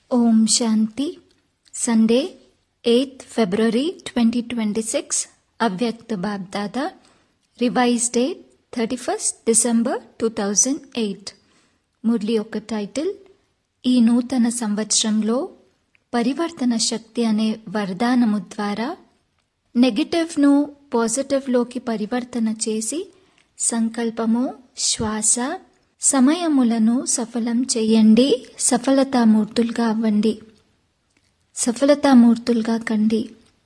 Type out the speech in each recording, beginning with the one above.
ఓం శాంతి Sunday eighth February twenty twenty six Avyakt BapDada revise date thirty first December two thousand eight Murli యొక్క title ఈ నూతన సంవత్సరంలో పరివర్తన శక్తి అనే వరదానము ద్వారా నెగటివ్ను పాజిటివ్లోకి పరివర్తన చేసి సంకల్పము శ్వాస సమయములను సఫలం చేయండి సఫలతామూర్తులుగా అవ్వండి సఫలతామూర్తులుగా కండి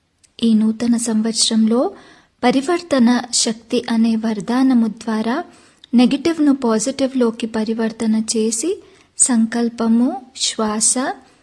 ఈ నూతన సంవత్సరంలో పరివర్తన శక్తి అనే వరదానము ద్వారా నెగటివ్ను పాజిటివ్లోకి పరివర్తన చేసి సంకల్పము శ్వాస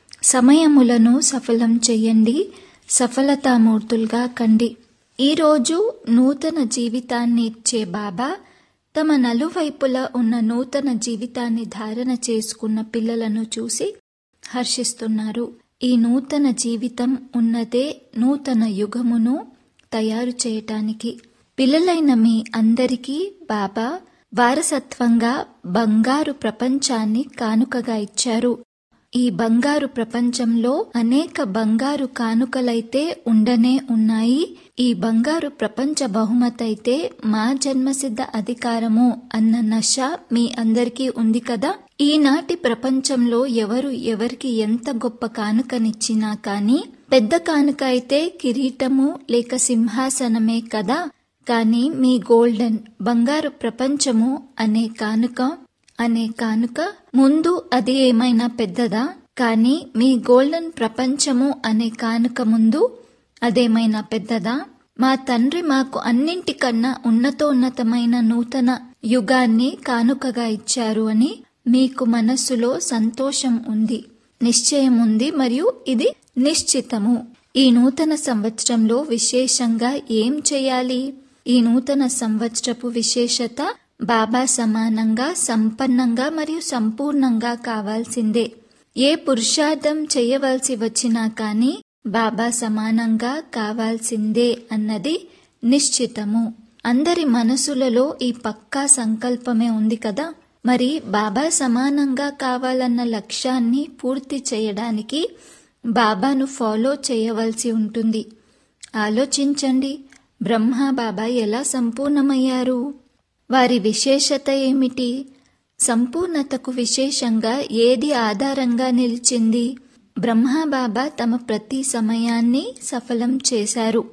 సమయములను సఫలం చేయండి సఫలతామూర్తులుగా కండి ఈరోజు నూతన జీవితాన్ని ఇచ్చే బాబా తమ నలువైపులా ఉన్న నూతన జీవితాన్ని ధారణ చేసుకున్న పిల్లలను చూసి హర్షిస్తున్నారు ఈ నూతన జీవితం ఉన్నదే నూతన యుగమును తయారు చేయటానికి పిల్లలైన మీ అందరికీ బాబా వారసత్వంగా బంగారు ప్రపంచాన్ని కానుకగా ఇచ్చారు ఈ బంగారు ప్రపంచంలో అనేక బంగారు కానుకలైతే ఉండనే ఉన్నాయి ఈ బంగారు ప్రపంచ బహుమతైతే మా జన్మసిద్ధ అధికారము అన్న నష మీ అందరికీ ఉంది కదా ఈనాటి ప్రపంచంలో ఎవరు ఎవరికి ఎంత గొప్ప కానుకనిచ్చినా కాని పెద్ద కానుక అయితే కిరీటము లేక సింహాసనమే కదా కానీ మీ గోల్డెన్ బంగారు ప్రపంచము అనే కానుక అనే కానుక ముందు అది ఏమైనా పెద్దదా కానీ మీ గోల్డెన్ ప్రపంచము అనే కానుక ముందు అదేమైనా పెద్దదా మా తండ్రి మాకు అన్నింటికన్నా ఉన్నతోన్నతమైన నూతన యుగాన్ని కానుకగా ఇచ్చారు అని మీకు మనస్సులో సంతోషం ఉంది నిశ్చయం ఉంది మరియు ఇది నిశ్చితము ఈ నూతన సంవత్సరంలో విశేషంగా ఏం చేయాలి ఈ నూతన సంవత్సరపు విశేషత బాబా సమానంగా సంపన్నంగా మరియు సంపూర్ణంగా కావాల్సిందే ఏ పురుషార్థం చేయవలసి వచ్చినా కానీ బాబా సమానంగా కావాల్సిందే అన్నది నిశ్చితము అందరి మనసులలో ఈ పక్కా సంకల్పమే ఉంది కదా మరి బాబా సమానంగా కావాలన్న లక్ష్యాన్ని పూర్తి చేయడానికి బాబాను ఫాలో చేయవలసి ఉంటుంది ఆలోచించండి బ్రహ్మ బాబా ఎలా సంపూర్ణమయ్యారు వారి విశేషత ఏమిటి సంపూర్ణతకు విశేషంగా ఏది ఆధారంగా నిలిచింది బ్రహ్మబాబా తమ ప్రతి సమయాన్ని సఫలం చేశారు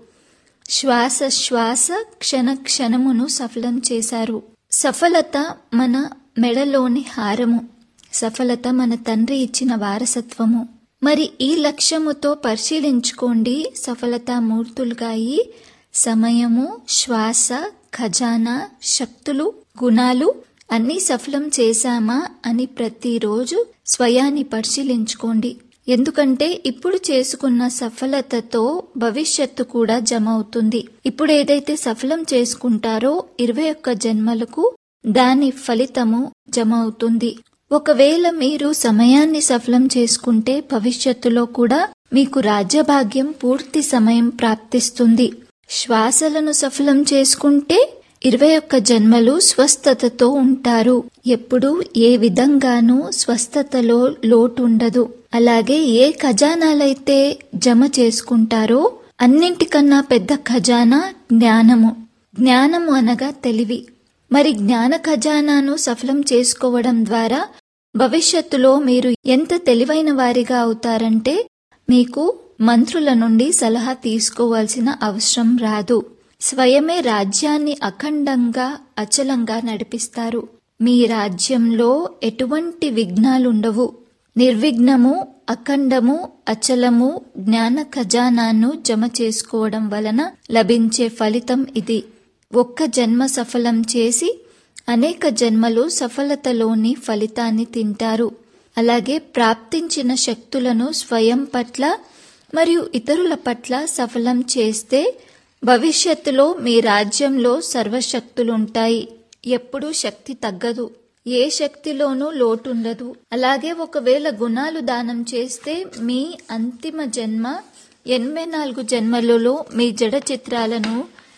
శ్వాస శ్వాస క్షణ క్షణమును సఫలం చేశారు సఫలత మన మెడలోని హారము సఫలత మన తండ్రి ఇచ్చిన వారసత్వము మరి ఈ లక్ష్యముతో పరిశీలించుకోండి సఫలతామూర్తులుగా అయి సమయము శ్వాస ఖజానా శక్తులు గుణాలు అన్నీ సఫలం చేశామా అని ప్రతిరోజు స్వయాన్ని పరిశీలించుకోండి ఎందుకంటే ఇప్పుడు చేసుకున్న సఫలతతో భవిష్యత్తు కూడా జమ అవుతుంది ఇప్పుడు ఏదైతే సఫలం చేసుకుంటారో ఇరవై ఒక్క జన్మలకు దాని ఫలితము జమ అవుతుంది ఒకవేళ మీరు సమయాన్ని సఫలం చేసుకుంటే భవిష్యత్తులో కూడా మీకు రాజ్యభాగ్యం పూర్తి సమయం ప్రాప్తిస్తుంది శ్వాసలను సఫలం చేసుకుంటే ఇరవై ఒక్క జన్మలు స్వస్థతతో ఉంటారు ఎప్పుడు ఏ విధంగానూ స్వస్థతలో లోటుండదు అలాగే ఏ ఖజానాలైతే జమ చేసుకుంటారో అన్నింటికన్నా పెద్ద ఖజానా జ్ఞానము జ్ఞానము అనగా తెలివి మరి జ్ఞాన ఖజానాను సఫలం చేసుకోవడం ద్వారా భవిష్యత్తులో మీరు ఎంత తెలివైన వారిగా అవుతారంటే మీకు మంత్రుల నుండి సలహా తీసుకోవాల్సిన అవసరం రాదు స్వయమే రాజ్యాన్ని అఖండంగా అచలంగా నడిపిస్తారు మీ రాజ్యంలో ఎటువంటి విఘ్నాలుండవు నిర్విఘ్నము అఖండము అచలము జ్ఞాన ఖజానాను జమ చేసుకోవడం వలన లభించే ఫలితం ఇది ఒక్క జన్మ సఫలం చేసి అనేక జన్మలు సఫలతలోని ఫలితాన్ని తింటారు అలాగే ప్రాప్తించిన శక్తులను స్వయం పట్ల మరియు ఇతరుల పట్ల సఫలం చేస్తే భవిష్యత్తులో మీ రాజ్యంలో సర్వశక్తులుంటాయి ఎప్పుడూ శక్తి తగ్గదు ఏ శక్తిలోనూ లోటుండదు అలాగే ఒకవేళ గుణాలు దానం చేస్తే మీ అంతిమ జన్మ ఎనభై నాలుగు జన్మలలో మీ జడ చిత్రాలను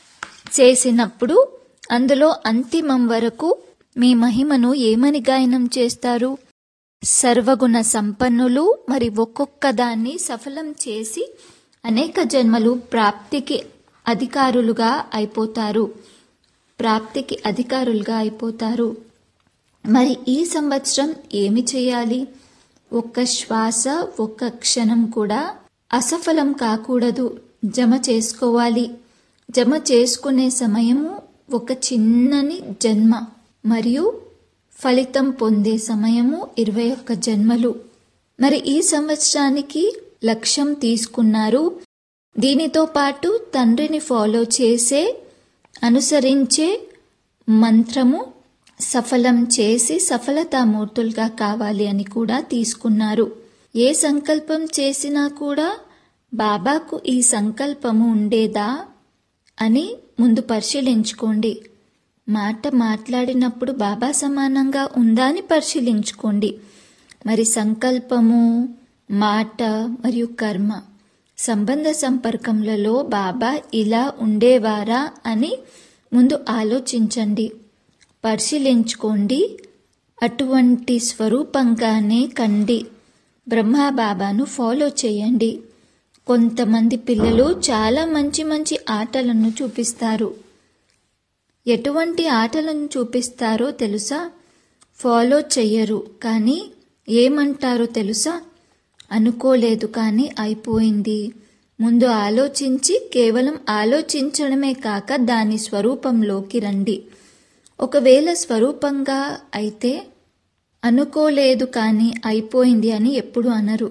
చేసినప్పుడు అందులో అంతిమం వరకు మీ మహిమను ఏమని గాయనం చేస్తారు సర్వగుణ సంపన్నులు మరి ఒక్కొక్క దాన్ని సఫలం చేసి అనేక జన్మలు ప్రాప్తికి అధికారులుగా అయిపోతారు ప్రాప్తికి అధికారులుగా అయిపోతారు మరి ఈ సంవత్సరం ఏమి చేయాలి ఒక్క శ్వాస ఒక్క క్షణం కూడా అసఫలం కాకూడదు జమ చేసుకోవాలి జమ చేసుకునే సమయము ఒక చిన్నని జన్మ మరియు ఫలితం పొందే సమయము ఇరవై ఒక్క జన్మలు మరి ఈ సంవత్సరానికి లక్ష్యం తీసుకున్నారు దీనితో పాటు తండ్రిని ఫాలో చేసే అనుసరించే మంత్రము సఫలం చేసి సఫలతామూర్తులుగా కావాలి అని కూడా తీసుకున్నారు ఏ సంకల్పం చేసినా కూడా బాబాకు ఈ సంకల్పము ఉండేదా అని ముందు పరిశీలించుకోండి మాట మాట్లాడినప్పుడు బాబా సమానంగా ఉందా అని పరిశీలించుకోండి మరి సంకల్పము మాట మరియు కర్మ సంబంధ సంపర్కములలో బాబా ఇలా ఉండేవారా అని ముందు ఆలోచించండి పరిశీలించుకోండి అటువంటి స్వరూపంగానే కండి బ్రహ్మా బాబాను ఫాలో చేయండి కొంతమంది పిల్లలు చాలా మంచి మంచి ఆటలను చూపిస్తారు ఎటువంటి ఆటలను చూపిస్తారో తెలుసా ఫాలో చెయ్యరు కానీ ఏమంటారో తెలుసా అనుకోలేదు కానీ అయిపోయింది ముందు ఆలోచించి కేవలం ఆలోచించడమే కాక దాని స్వరూపంలోకి రండి ఒకవేళ స్వరూపంగా అయితే అనుకోలేదు కానీ అయిపోయింది అని ఎప్పుడు అనరు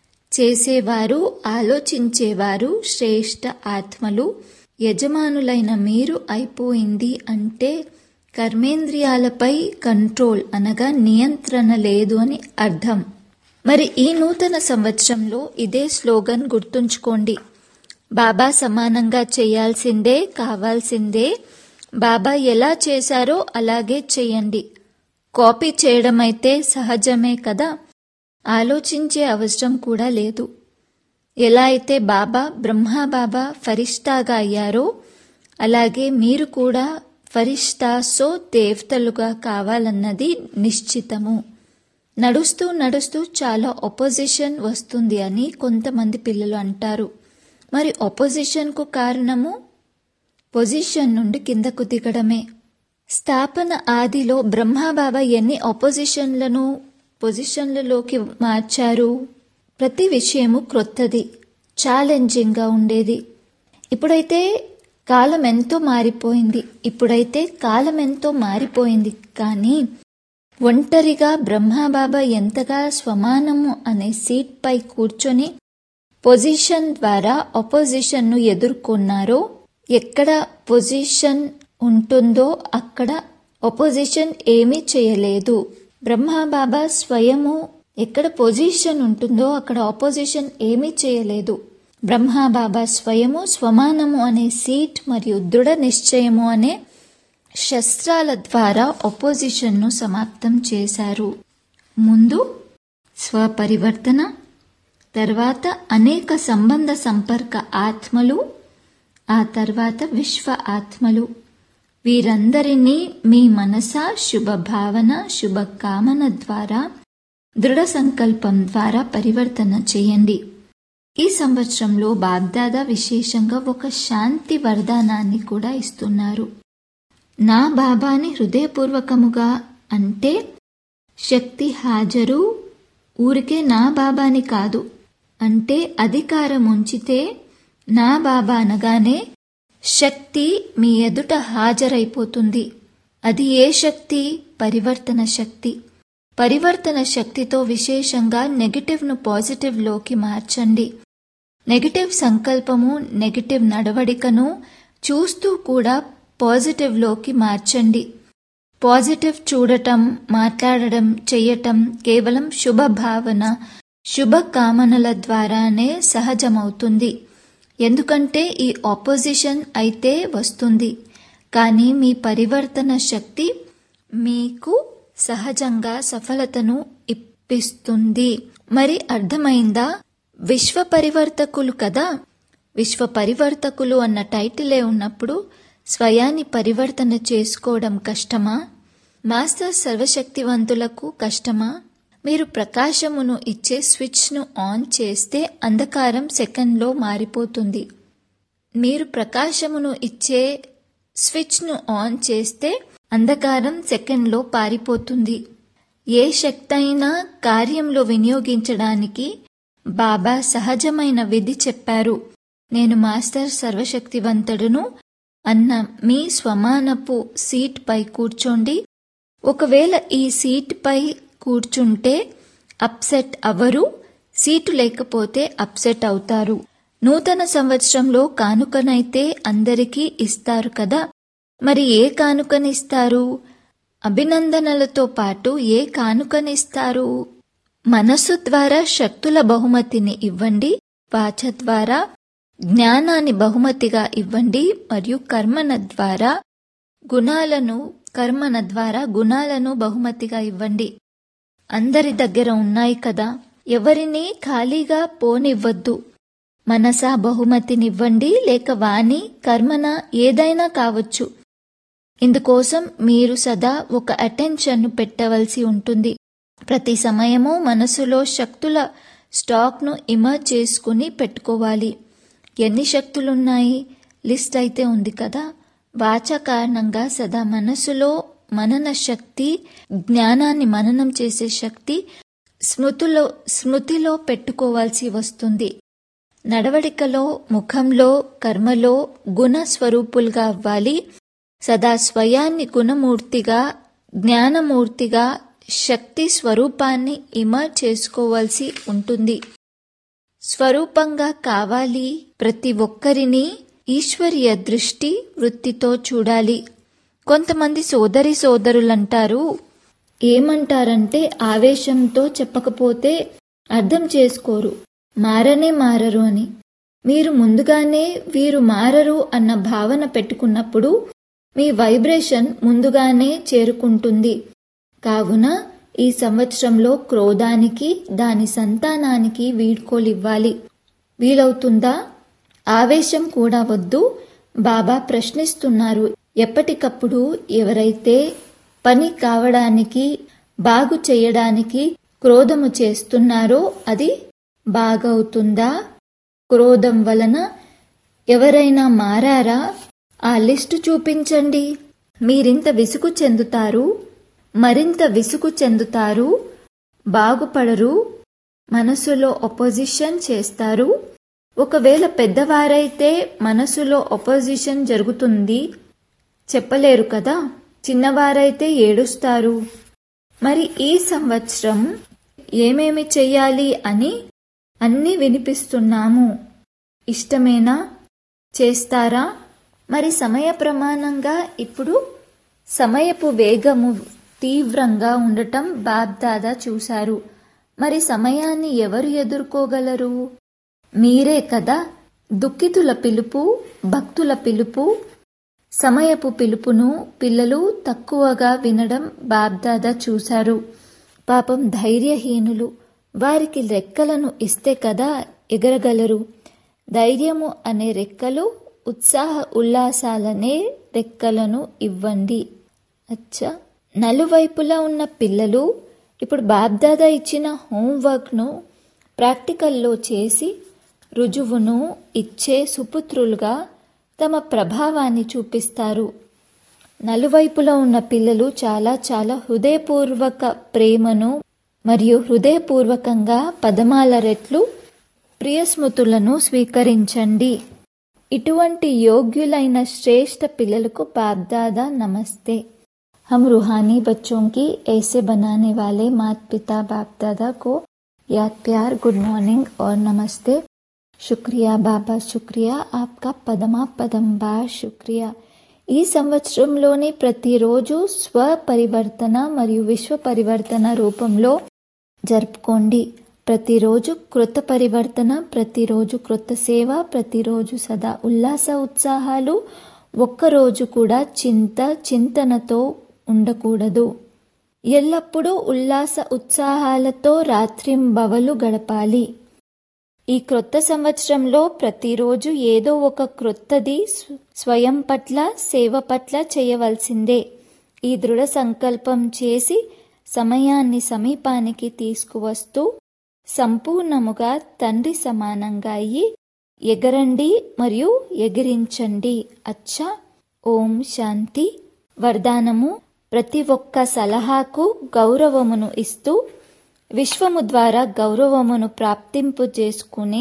చేసేవారు ఆలోచించేవారు శ్రేష్ఠ ఆత్మలు యజమానులైన మీరు అయిపోయింది అంటే కర్మేంద్రియాలపై కంట్రోల్ అనగా నియంత్రణ లేదు అని అర్థం మరి ఈ నూతన సంవత్సరంలో ఇదే స్లోగన్ గుర్తుంచుకోండి బాబా సమానంగా చేయాల్సిందే కావాల్సిందే బాబా ఎలా చేశారో అలాగే చేయండి కాపీ చేయడం అయితే సహజమే కదా ఆలోచించే అవసరం కూడా లేదు ఎలా అయితే బాబా బ్రహ్మా బాబా ఫరిష్టాగా అయ్యారో అలాగే మీరు కూడా ఫరిష్తా సో దేవతలుగా కావాలన్నది నిశ్చితము నడుస్తూ నడుస్తూ చాలా ఒపోజిషన్ వస్తుంది అని కొంతమంది పిల్లలు అంటారు మరి ఒపోజిషన్కు కారణము పొజిషన్ నుండి కిందకు దిగడమే స్థాపన ఆదిలో బ్రహ్మాబాబా ఎన్ని ఒపోజిషన్లను పొజిషన్లలోకి మార్చారు ప్రతి విషయము క్రొత్తది ఛాలెంజింగ్గా ఉండేది ఇప్పుడైతే కాలం ఎంతో మారిపోయింది ఇప్పుడైతే కాలం ఎంతో మారిపోయింది కానీ ఒంటరిగా బ్రహ్మాబాబా ఎంతగా స్వమానము అనే సీట్ పై కూర్చొని పొజిషన్ ద్వారా ఒపోజిషన్ను ఎదుర్కొన్నారో ఎక్కడ పొజిషన్ ఉంటుందో అక్కడ ఒపోజిషన్ ఏమీ చేయలేదు బ్రహ్మాబాబా స్వయము ఎక్కడ పొజిషన్ ఉంటుందో అక్కడ ఆపోజిషన్ ఏమీ చేయలేదు బ్రహ్మాబాబా స్వయము స్వమానము అనే సీట్ మరియు దృఢ నిశ్చయము అనే శస్త్రాల ద్వారా ఒపోజిషన్ను సమాప్తం చేశారు ముందు స్వపరివర్తన తర్వాత అనేక సంబంధ సంపర్క ఆత్మలు ఆ తర్వాత విశ్వ ఆత్మలు వీరందరినీ మీ మనస శుభ భావన శుభ కామన ద్వారా దృఢ సంకల్పం ద్వారా పరివర్తన చేయండి ఈ సంవత్సరంలో బాగ్దాదా విశేషంగా ఒక శాంతి వరదానాన్ని కూడా ఇస్తున్నారు నా బాబాని హృదయపూర్వకముగా అంటే శక్తి హాజరు ఊరికే నా బాబాని కాదు అంటే అధికారం ఉంచితే నా బాబా అనగానే శక్తి మీ ఎదుట హాజరైపోతుంది అది ఏ శక్తి పరివర్తన శక్తి పరివర్తన శక్తితో విశేషంగా నెగటివ్ను పాజిటివ్లోకి మార్చండి నెగటివ్ సంకల్పము నెగటివ్ నడవడికను చూస్తూ కూడా పాజిటివ్లోకి మార్చండి పాజిటివ్ చూడటం మాట్లాడడం చెయ్యటం కేవలం శుభ భావన శుభ కామనల ద్వారానే సహజమవుతుంది ఎందుకంటే ఈ ఆపోజిషన్ అయితే వస్తుంది కానీ మీ పరివర్తన శక్తి మీకు సహజంగా సఫలతను ఇప్పిస్తుంది మరి అర్థమైందా విశ్వ పరివర్తకులు కదా విశ్వ పరివర్తకులు అన్న టైటిలే ఉన్నప్పుడు స్వయాన్ని పరివర్తన చేసుకోవడం కష్టమా మాస్టర్ సర్వశక్తివంతులకు కష్టమా మీరు ప్రకాశమును ఇచ్చే స్విచ్ను ఆన్ చేస్తే అంధకారం సెకండ్లో మారిపోతుంది మీరు ప్రకాశమును ఇచ్చే స్విచ్ను ఆన్ చేస్తే అంధకారం సెకండ్లో పారిపోతుంది ఏ శక్తి అయినా కార్యంలో వినియోగించడానికి బాబా సహజమైన విధి చెప్పారు నేను మాస్టర్ సర్వశక్తివంతుడును అన్న మీ స్వమానపు సీట్ పై కూర్చోండి ఒకవేళ ఈ సీట్ పై కూర్చుంటే అప్సెట్ అవ్వరు సీటు లేకపోతే అప్సెట్ అవుతారు నూతన సంవత్సరంలో కానుకనైతే అందరికీ ఇస్తారు కదా మరి ఏ కానుకనిస్తారు అభినందనలతో పాటు ఏ కానుకనిస్తారు మనస్సు ద్వారా శక్తుల బహుమతిని ఇవ్వండి వాచ ద్వారా జ్ఞానాన్ని బహుమతిగా ఇవ్వండి మరియు కర్మన ద్వారా గుణాలను కర్మన ద్వారా గుణాలను బహుమతిగా ఇవ్వండి అందరి దగ్గర ఉన్నాయి కదా ఎవరిని ఖాళీగా పోనివ్వద్దు మనసా బహుమతినివ్వండి లేక వాణి కర్మన ఏదైనా కావచ్చు ఇందుకోసం మీరు సదా ఒక అటెన్షన్ను పెట్టవలసి ఉంటుంది ప్రతి సమయము మనసులో శక్తుల స్టాక్ను ఇమర్జ్ చేసుకుని పెట్టుకోవాలి ఎన్ని శక్తులున్నాయి లిస్ట్ అయితే ఉంది కదా వాచ కారణంగా సదా మనసులో మనన శక్తి జ్ఞానాన్ని మననం చేసే శక్తి స్మృతిలో స్మృతిలో పెట్టుకోవాల్సి వస్తుంది నడవడికలో ముఖంలో కర్మలో గుణ స్వరూపులుగా అవ్వాలి సదా స్వయాన్ని గుణమూర్తిగా జ్ఞానమూర్తిగా శక్తి స్వరూపాన్ని ఇమర్జ్ చేసుకోవాల్సి ఉంటుంది స్వరూపంగా కావాలి ప్రతి ఒక్కరిని ఈశ్వరీయ దృష్టి వృత్తితో చూడాలి కొంతమంది సోదరి సోదరులంటారు ఏమంటారంటే ఆవేశంతో చెప్పకపోతే అర్థం చేసుకోరు మారనే మారరు అని మీరు ముందుగానే వీరు మారరు అన్న భావన పెట్టుకున్నప్పుడు మీ వైబ్రేషన్ ముందుగానే చేరుకుంటుంది కావున ఈ సంవత్సరంలో క్రోధానికి దాని సంతానానికి వీడ్కోలివ్వాలి వీలవుతుందా ఆవేశం కూడా వద్దు బాబా ప్రశ్నిస్తున్నారు ఎప్పటికప్పుడు ఎవరైతే పని కావడానికి బాగు చేయడానికి క్రోధము చేస్తున్నారో అది బాగవుతుందా క్రోధం వలన ఎవరైనా మారారా ఆ లిస్టు చూపించండి మీరింత విసుగు చెందుతారు మరింత విసుగు చెందుతారు బాగుపడరు మనసులో ఒపోజిషన్ చేస్తారు ఒకవేళ పెద్దవారైతే మనసులో ఒపోజిషన్ జరుగుతుంది చెప్పలేరు కదా చిన్నవారైతే ఏడుస్తారు మరి ఈ సంవత్సరం ఏమేమి చెయ్యాలి అని అన్నీ వినిపిస్తున్నాము ఇష్టమేనా చేస్తారా మరి సమయ ప్రమాణంగా ఇప్పుడు సమయపు వేగము తీవ్రంగా ఉండటం బాబ్దాదా చూశారు మరి సమయాన్ని ఎవరు ఎదుర్కోగలరు మీరే కదా దుఃఖితుల పిలుపు భక్తుల పిలుపు సమయపు పిలుపును పిల్లలు తక్కువగా వినడం బాబ్దాదా చూశారు పాపం ధైర్యహీనులు వారికి రెక్కలను ఇస్తే కదా ఎగరగలరు ధైర్యము అనే రెక్కలు ఉత్సాహ ఉల్లాసాలనే రెక్కలను ఇవ్వండి అచ్చా నలువైపులా ఉన్న పిల్లలు ఇప్పుడు బాబ్దాదా ఇచ్చిన హోంవర్క్ను ప్రాక్టికల్లో చేసి రుజువును ఇచ్చే సుపుత్రులుగా తమ ప్రభావాన్ని చూపిస్తారు నలువైపులో ఉన్న పిల్లలు చాలా చాలా హృదయపూర్వక ప్రేమను మరియు హృదయపూర్వకంగా పదమాల రెట్లు ప్రియస్మృతులను స్వీకరించండి ఇటువంటి యోగ్యులైన శ్రేష్ఠ పిల్లలకు బాబ్దాదా నమస్తే हम रूहानी बच्चों की ऐसे बनाने वाले माता पिता बाप दादा को याद प्यार गुड मॉर्निंग और नमस्ते శుక్రియా బాబా శుక్రియా ఆప్కా పదమా పదంబా శుక్రియా ఈ సంవత్సరంలోని ప్రతిరోజు స్వ పరివర్తన మరియు విశ్వ పరివర్తన రూపంలో జరుపుకోండి ప్రతిరోజు కృత పరివర్తన ప్రతిరోజు కృత సేవ ప్రతిరోజు సదా ఉల్లాస ఉత్సాహాలు ఒక్కరోజు కూడా చింత చింతనతో ఉండకూడదు ఎల్లప్పుడూ ఉల్లాస ఉత్సాహాలతో రాత్రింబవలు గడపాలి ఈ క్రొత్త సంవత్సరంలో ప్రతిరోజు ఏదో ఒక క్రొత్తది స్వయం పట్ల సేవ పట్ల చేయవలసిందే ఈ దృఢ సంకల్పం చేసి సమయాన్ని సమీపానికి తీసుకువస్తూ సంపూర్ణముగా తండ్రి సమానంగా అయ్యి ఎగరండి మరియు ఎగిరించండి అచ్చా ఓం శాంతి వరదానము ప్రతి ఒక్క సలహాకు గౌరవమును ఇస్తూ విశ్వము ద్వారా గౌరవమును ప్రాప్తింపు చేసుకునే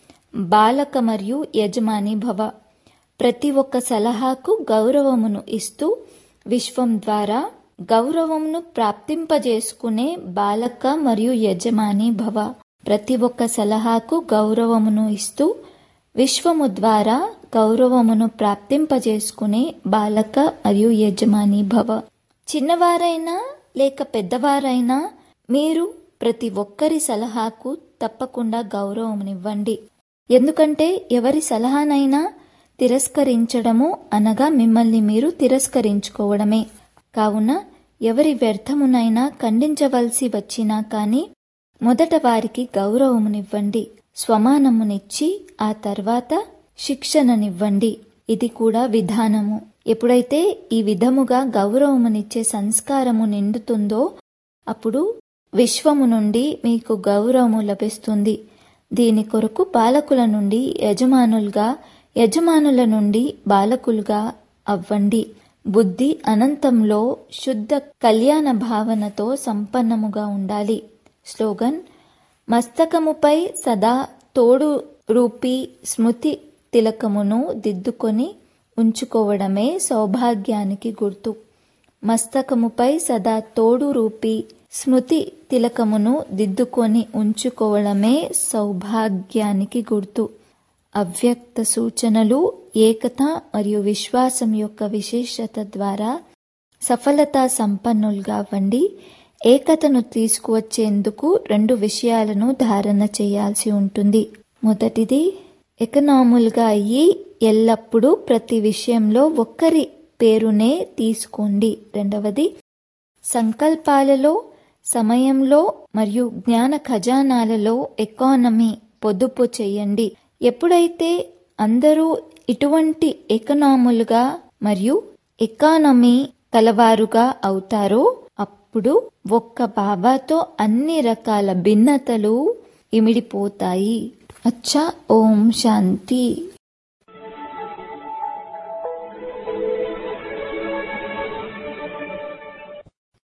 బాలక మరియు యజమాని భవ ప్రతి ఒక్క సలహాకు గౌరవమును ఇస్తూ విశ్వం ద్వారా గౌరవమును ప్రాప్తింపజేసుకునే బాలక మరియు యజమాని భవ ప్రతి ఒక్క సలహాకు గౌరవమును ఇస్తూ విశ్వము ద్వారా గౌరవమును ప్రాప్తింపజేసుకునే బాలక మరియు యజమాని భవ చిన్నవారైనా లేక పెద్దవారైనా మీరు ప్రతి ఒక్కరి సలహాకు తప్పకుండా గౌరవమునివ్వండి ఎందుకంటే ఎవరి సలహానైనా తిరస్కరించడము అనగా మిమ్మల్ని మీరు తిరస్కరించుకోవడమే కావున ఎవరి వ్యర్థమునైనా ఖండించవలసి వచ్చినా కానీ మొదట వారికి గౌరవమునివ్వండి స్వమానమునిచ్చి ఆ తర్వాత శిక్షణనివ్వండి ఇది కూడా విధానము ఎప్పుడైతే ఈ విధముగా గౌరవమునిచ్చే సంస్కారము నిండుతుందో అప్పుడు విశ్వము నుండి మీకు గౌరవము లభిస్తుంది దీని కొరకు బాలకుల నుండి యజమానులుగా యజమానుల నుండి బాలకులుగా అవ్వండి బుద్ధి అనంతంలో శుద్ధ కళ్యాణ భావనతో సంపన్నముగా ఉండాలి స్లోగన్ మస్తకముపై సదా తోడు రూపీ స్మృతి తిలకమును దిద్దుకొని ఉంచుకోవడమే సౌభాగ్యానికి గుర్తు మస్తకముపై సదా తోడు రూపీ స్మృతి తిలకమును దిద్దుకొని ఉంచుకోవడమే సౌభాగ్యానికి గుర్తు అవ్యక్త సూచనలు ఏకత మరియు విశ్వాసం యొక్క విశేషత ద్వారా సఫలతా సంపన్నులుగా అవ్వండి ఏకతను తీసుకువచ్చేందుకు రెండు విషయాలను ధారణ చేయాల్సి ఉంటుంది మొదటిది ఎకనాములుగా అయ్యి ఎల్లప్పుడూ ప్రతి విషయంలో ఒక్కరి పేరునే తీసుకోండి రెండవది సంకల్పాలలో సమయంలో మరియు జ్ఞాన ఖజానాలలో ఎకానమీ పొదుపు చేయండి ఎప్పుడైతే అందరూ ఇటువంటి ఎకనాములుగా మరియు ఎకానమీ కలవారుగా అవుతారో అప్పుడు ఒక్క బాబాతో అన్ని రకాల భిన్నతలు ఇమిడిపోతాయి అచ్చా ఓం శాంతి